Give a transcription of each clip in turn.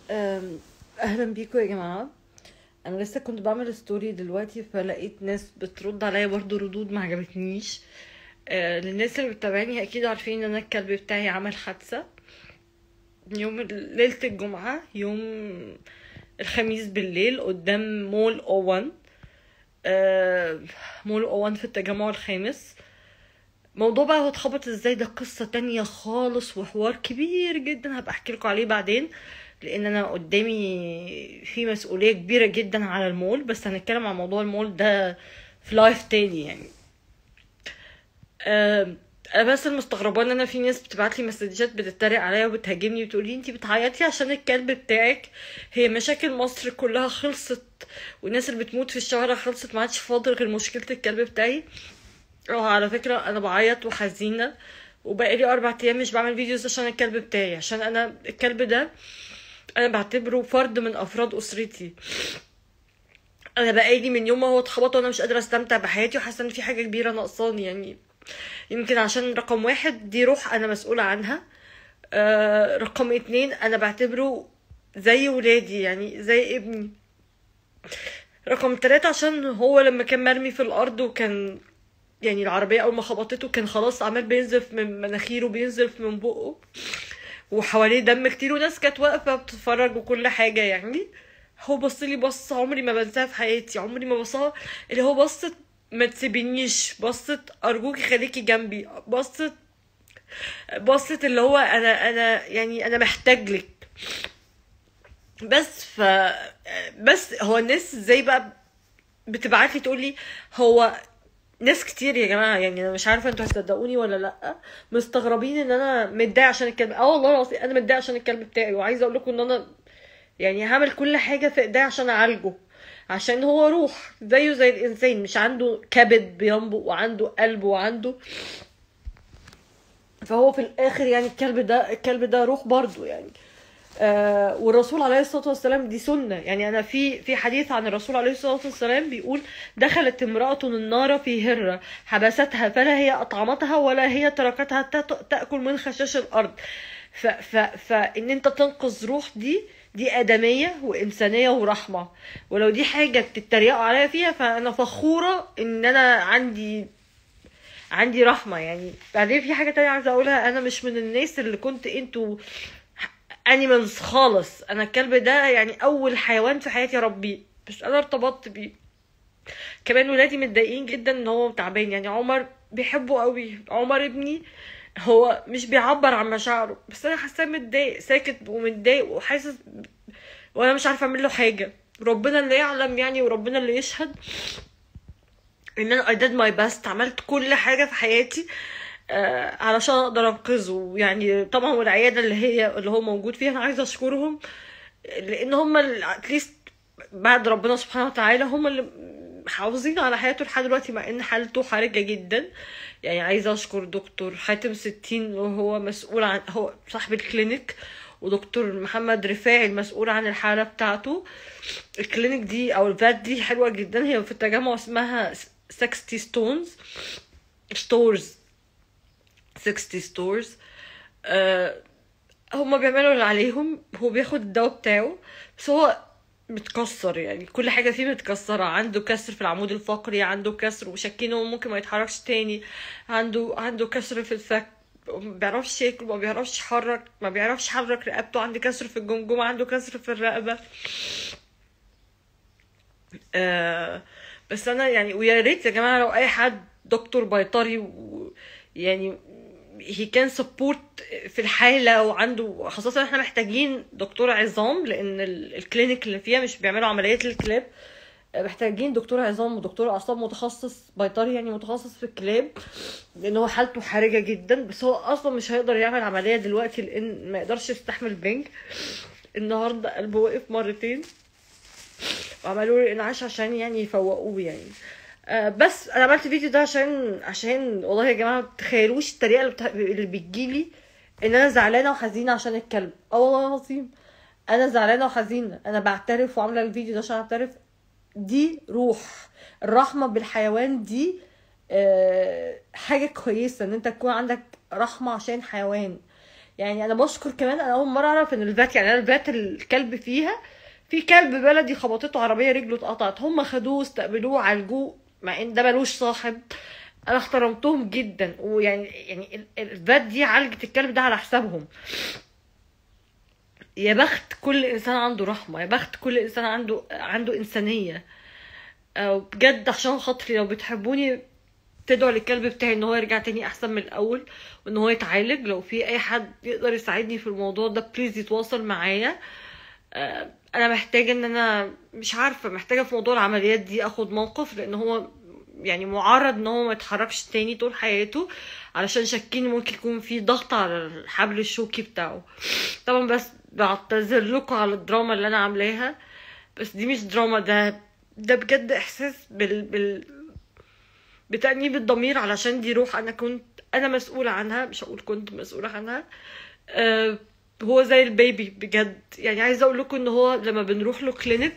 أم، اهلا بيكم يا جماعه انا لسه كنت بعمل ستوري دلوقتي فلقيت ناس بترد عليا برضو ردود ما عجبتنيش أه، للناس اللي بتتابعني اكيد عارفين ان انا الكلب بتاعي عمل حادثه يوم ال- ليله الجمعه يوم الخميس بالليل قدام مول او 1 أه، مول او 1 في التجمع الخامس موضوع بقى هو اتخبط ازاي ده قصة تانية خالص وحوار كبير جدا هبقى احكي لكم عليه بعدين لان انا قدامي في مسؤولية كبيرة جدا على المول بس هنتكلم عن موضوع المول ده في لايف تاني يعني آم، انا بس المستغربة ان انا في ناس بتبعت لي مسجات بتتريق عليا وبتهاجمني وتقول لي انتي بتعيطي عشان الكلب بتاعك هي مشاكل مصر كلها خلصت والناس اللي بتموت في الشوارع خلصت ما عادش فاضل غير مشكلة الكلب بتاعي اه على فكرة انا بعيط وحزينة وبقالي اربع ايام مش بعمل فيديوز عشان الكلب بتاعي عشان انا الكلب ده انا بعتبره فرد من افراد اسرتي انا بقالي من يوم ما هو اتخبط وانا مش قادرة استمتع بحياتي وحاسة ان في حاجة كبيرة ناقصاني يعني يمكن عشان رقم واحد دي روح انا مسؤولة عنها آه رقم اتنين انا بعتبره زي ولادي يعني زي ابني رقم تلاتة عشان هو لما كان مرمي في الارض وكان يعني العربية أول ما خبطته كان خلاص عمال بينزف من مناخيره بينزف من بقه وحواليه دم كتير وناس كانت واقفة بتتفرج وكل حاجة يعني هو بص لي بصة عمري ما بنساها في حياتي عمري ما بصها اللي هو بصت ما تسيبنيش بصت أرجوكي خليكي جنبي بصت بصت اللي هو أنا أنا يعني أنا محتاج لك بس ف بس هو الناس ازاي بقى بتبعت لي تقول لي هو ناس كتير يا جماعه يعني انا مش عارفه انتوا هتصدقوني ولا لا مستغربين ان انا متضايقه عشان الكلب اه والله العظيم انا متضايقه عشان الكلب بتاعي وعايزه اقول لكم ان انا يعني هعمل كل حاجه في ايديا عشان اعالجه عشان هو روح زيه زي الانسان مش عنده كبد بينبض وعنده قلب وعنده فهو في الاخر يعني الكلب ده الكلب ده روح برضه يعني آه والرسول عليه الصلاه والسلام دي سنه يعني انا في في حديث عن الرسول عليه الصلاه والسلام بيقول دخلت امراه النار في هره حبستها فلا هي اطعمتها ولا هي تركتها تت- تاكل من خشاش الارض ف ف فان انت تنقذ روح دي دي ادميه وانسانيه ورحمه ولو دي حاجه بتتريقوا عليا فيها فانا فخوره ان انا عندي عندي رحمة يعني بعدين في حاجة تانية عايزة أقولها أنا مش من الناس اللي كنت انتوا انيمالز خالص أنا الكلب ده يعني أول حيوان في حياتي أربيه بس أنا ارتبطت بيه كمان ولادي متضايقين جدا ان هو تعبان يعني عمر بيحبه قوي عمر ابني هو مش بيعبر عن مشاعره بس انا حاساه متضايق ساكت ومتضايق وحاسس ب- وانا مش عارفه اعمل له حاجه ربنا اللي يعلم يعني وربنا اللي يشهد ان انا I did my best عملت كل حاجه في حياتي آه علشان اقدر انقذه يعني طبعا والعياده اللي هي اللي هو موجود فيها انا عايزه اشكرهم لان هم اتليست بعد ربنا سبحانه وتعالى هم اللي محافظين على حياته لحد دلوقتي مع ان حالته حرجه جدا يعني عايزه اشكر دكتور حاتم ستين وهو مسؤول عن هو صاحب الكلينيك ودكتور محمد رفاعي المسؤول عن الحالة بتاعته الكلينيك دي او الفات دي حلوة جدا هي في التجمع اسمها 60 ستونز ستورز 60 ستورز آه هما بيعملوا اللي عليهم هو بياخد الدواء بتاعه بس هو متكسر يعني كل حاجة فيه متكسرة عنده كسر في العمود الفقري عنده كسر وشاكينه ممكن ما يتحركش تاني عنده عنده كسر في الفك ما بيعرفش ياكل ما بيعرفش يحرك ما بيعرفش يحرك رقبته عنده كسر في الجمجمة عنده كسر في الرقبة آه بس انا يعني ويا ريت يا جماعه لو اي حد دكتور بيطري و يعني he can support في الحاله وعنده خاصه احنا محتاجين دكتور عظام لان ال- الكلينيك اللي فيها مش بيعملوا عمليات للكلاب محتاجين دكتور عظام ودكتور اعصاب متخصص بيطري يعني متخصص في الكلاب لان هو حالته حرجه جدا بس هو اصلا مش هيقدر يعمل عمليه دلوقتي لان ما يقدرش يستحمل بنج النهارده قلبه وقف مرتين وعملوا له انعاش عشان يعني يفوقوه يعني آه بس انا عملت الفيديو ده عشان عشان والله يا جماعه ما تتخيلوش الطريقه اللي, بتا... اللي بتجيلي ان انا زعلانه وحزينه عشان الكلب اه والله العظيم انا زعلانه وحزينه انا بعترف وعامله الفيديو ده عشان اعترف دي روح الرحمه بالحيوان دي آه حاجه كويسه ان انت تكون عندك رحمه عشان حيوان يعني انا بشكر كمان انا اول مره اعرف ان الفات يعني انا الفات الكلب فيها في كلب بلدي خبطته عربيه رجله اتقطعت هم خدوه استقبلوه عالجوه مع ان ده ملوش صاحب انا احترمتهم جدا ويعني يعني ال- الفات دي عالجت الكلب ده على حسابهم يا بخت كل انسان عنده رحمه يا بخت كل انسان عنده عنده انسانيه أو بجد عشان خاطري لو بتحبوني تدعوا للكلب بتاعي ان هو يرجع تاني احسن من الاول وان هو يتعالج لو في اي حد يقدر يساعدني في الموضوع ده بليز يتواصل معايا آه، انا محتاجه ان انا مش عارفه محتاجه في موضوع العمليات دي اخد موقف لان هو يعني معرض ان هو ما يتحركش تاني طول حياته علشان شاكين ممكن يكون في ضغط على الحبل الشوكي بتاعه طبعا بس بعتذر لكم على الدراما اللي انا عاملاها بس دي مش دراما ده ده بجد احساس بال, بال بتأنيب الضمير علشان دي روح انا كنت انا مسؤولة عنها مش هقول كنت مسؤولة عنها آه هو زي البيبي بجد يعني عايزة اقول لكم ان هو لما بنروح له كلينيك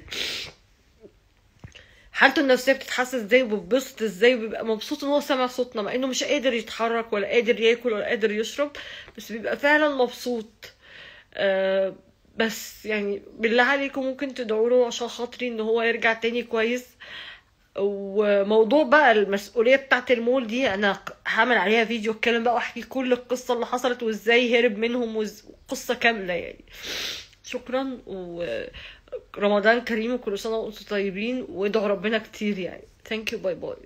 حالته النفسية بتتحسن ازاي وبيتبسط ازاي وبيبقى مبسوط ان هو سامع صوتنا مع انه مش قادر يتحرك ولا قادر ياكل ولا قادر يشرب بس بيبقى فعلا مبسوط آه بس يعني بالله عليكم ممكن تدعوا له عشان خاطري ان هو يرجع تاني كويس وموضوع بقى المسؤولية بتاعت المول دي انا هعمل عليها فيديو اتكلم بقى واحكي كل القصة اللي حصلت وازاي هرب منهم وقصة كاملة يعني شكرا ورمضان كريم وكل سنة وانتم طيبين وادعوا ربنا كتير يعني ثانك يو باي باي